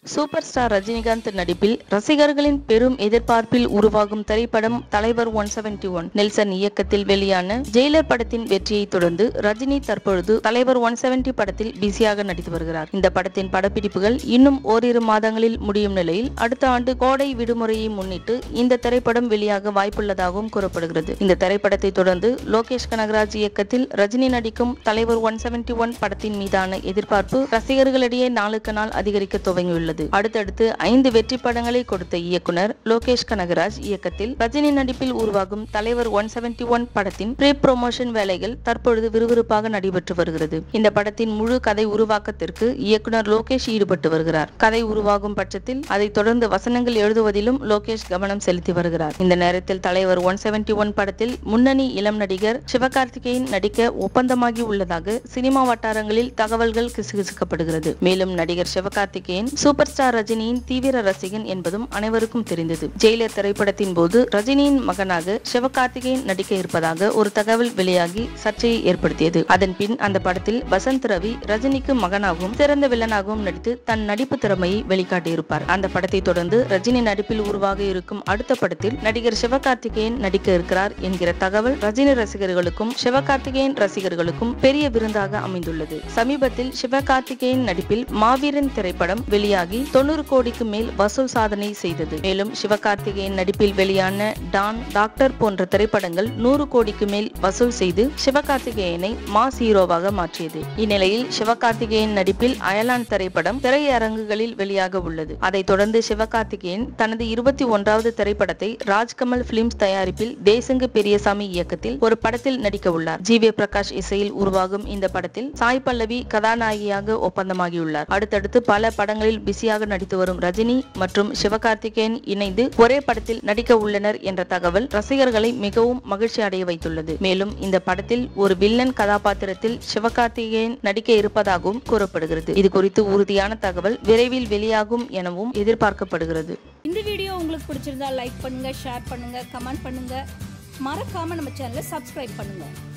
super star Rajinikanth நடிப்பில் ரசிகர்களின் பெரும் எதிர்பார்ப்பில் உருவாகும் திரைப்படம் தலைவர் ஒன் செவன்டி ஒன் நெல்சன் இயக்கத்தில் வெளியான ஜெயிலர் படத்தின் வெற்றியை தொடர்ந்து ரஜினி தற்பொழுது தலைவர் ஒன் செவன்டி படத்தில் பிஸியாக நடித்து வருகிறார் இந்த படத்தின் படப்பிடிப்புகள் இன்னும் ஓரிரு மாதங்களில் முடியும் நிலையில் அடுத்த ஆண்டு கோடை விடுமுறையை முன்னிட்டு இந்த திரைப்படம் வெளியாக வாய்ப்புள்ளதாகவும் கூறப்படுகிறது இந்த திரைப்படத்தை தொடர்ந்து லோகேஷ் கனகராஜ் இயக்கத்தில் ரஜினி நடிக்கும் தலைவர் ஒன் செவன்டி ஒன் படத்தின் மீதான எதிர்பார்ப்பு ரசிகர்களிடையே நாளுக்கு நாள் அதிகரிக்க துவங்கியுள்ளது அடுத்தடுத்து ஐந்து வெற்றி படங்களை கொடுத்த இயக்குனர் லோகேஷ் கனகராஜ் இயக்கத்தில் ரஜினி நடிப்பில் உருவாகும் தலைவர் ஒன் செவன்டி ஒன் படத்தின் ப்ரீ ப்ரொமோஷன் வேலைகள் தற்பொழுது விறுவிறுப்பாக நடைபெற்று வருகிறது இந்த படத்தின் முழு கதை உருவாக்கத்திற்கு இயக்குனர் லோகேஷ் ஈடுபட்டு வருகிறார் கதை உருவாகும் பட்சத்தில் அதை தொடர்ந்து வசனங்கள் எழுதுவதிலும் லோகேஷ் கவனம் செலுத்தி வருகிறார் இந்த நேரத்தில் தலைவர் ஒன் செவன்டி ஒன் படத்தில் முன்னணி இளம் நடிகர் சிவகார்த்திகேயன் நடிக்க ஒப்பந்தமாகி உள்ளதாக சினிமா வட்டாரங்களில் தகவல்கள் கிசுகிசுக்கப்படுகிறது மேலும் நடிகர் சிவகார்த்திகேயன் சூப்பர் ஸ்டார் ரஜினியின் தீவிர ரசிகன் என்பதும் அனைவருக்கும் தெரிந்தது ஜெயிலர் திரைப்படத்தின் போது ரஜினியின் மகனாக சிவகார்த்திகேயன் நடிக்க இருப்பதாக ஒரு தகவல் வெளியாகி சர்ச்சையை ஏற்படுத்தியது அதன் பின் அந்த படத்தில் வசந்த் ரவி ரஜினிக்கு மகனாகவும் சிறந்த வில்லனாகவும் நடித்து தன் நடிப்பு திறமையை வெளிக்காட்டியிருப்பார் அந்த படத்தை தொடர்ந்து ரஜினி நடிப்பில் உருவாக இருக்கும் அடுத்த படத்தில் நடிகர் சிவகார்த்திகேயன் நடிக்க இருக்கிறார் என்கிற தகவல் ரஜினி ரசிகர்களுக்கும் சிவகார்த்திகேயன் ரசிகர்களுக்கும் பெரிய விருந்தாக அமைந்துள்ளது சமீபத்தில் சிவகார்த்திகேயன் நடிப்பில் மாவீரன் திரைப்படம் வெளியாகி தொண்ணூறு கோடிக்கு மேல் வசூல் சாதனை செய்தது மேலும் சிவகார்த்திகேயன் நடிப்பில் வெளியான டான் டாக்டர் போன்ற திரைப்படங்கள் நூறு கோடிக்கு மேல் வசூல் செய்து சிவகார்த்திகேயனை மாஸ் ஹீரோவாக மாற்றியது இந்நிலையில் சிவகார்த்திகேயன் நடிப்பில் அயலான் திரைப்படம் திரையரங்குகளில் வெளியாக உள்ளது அதைத் தொடர்ந்து சிவகார்த்திகேயன் தனது இருபத்தி ஒன்றாவது திரைப்படத்தை ராஜ்கமல் பிலிம்ஸ் தயாரிப்பில் தேசங்கு பெரியசாமி இயக்கத்தில் ஒரு படத்தில் நடிக்க உள்ளார் ஜி வே பிரகாஷ் இசையில் உருவாகும் இந்த படத்தில் சாய் பல்லவி கதாநாயகியாக ஒப்பந்தமாகியுள்ளார் அடுத்தடுத்து பல படங்களில் பிஸியாக நடித்து வரும் ரஜினி மற்றும் சிவகார்த்திகேயன் இணைந்து ஒரே படத்தில் நடிக்க உள்ளனர் என்ற தகவல் ரசிகர்களை மிகவும் மகிழ்ச்சி அடைய வைத்துள்ளது மேலும் இந்த படத்தில் ஒரு வில்லன் கதாபாத்திரத்தில் சிவகார்த்திகேயன் நடிக்க இருப்பதாகவும் கூறப்படுகிறது இது குறித்து உறுதியான தகவல் விரைவில் வெளியாகும் எனவும் எதிர்பார்க்கப்படுகிறது இந்த வீடியோ உங்களுக்கு பிடிச்சிருந்தா லைக் பண்ணுங்க ஷேர் பண்ணுங்க கமெண்ட் பண்ணுங்க மறக்காம நம்ம சேனலை சப்ஸ்கிரைப் பண்ணுங்க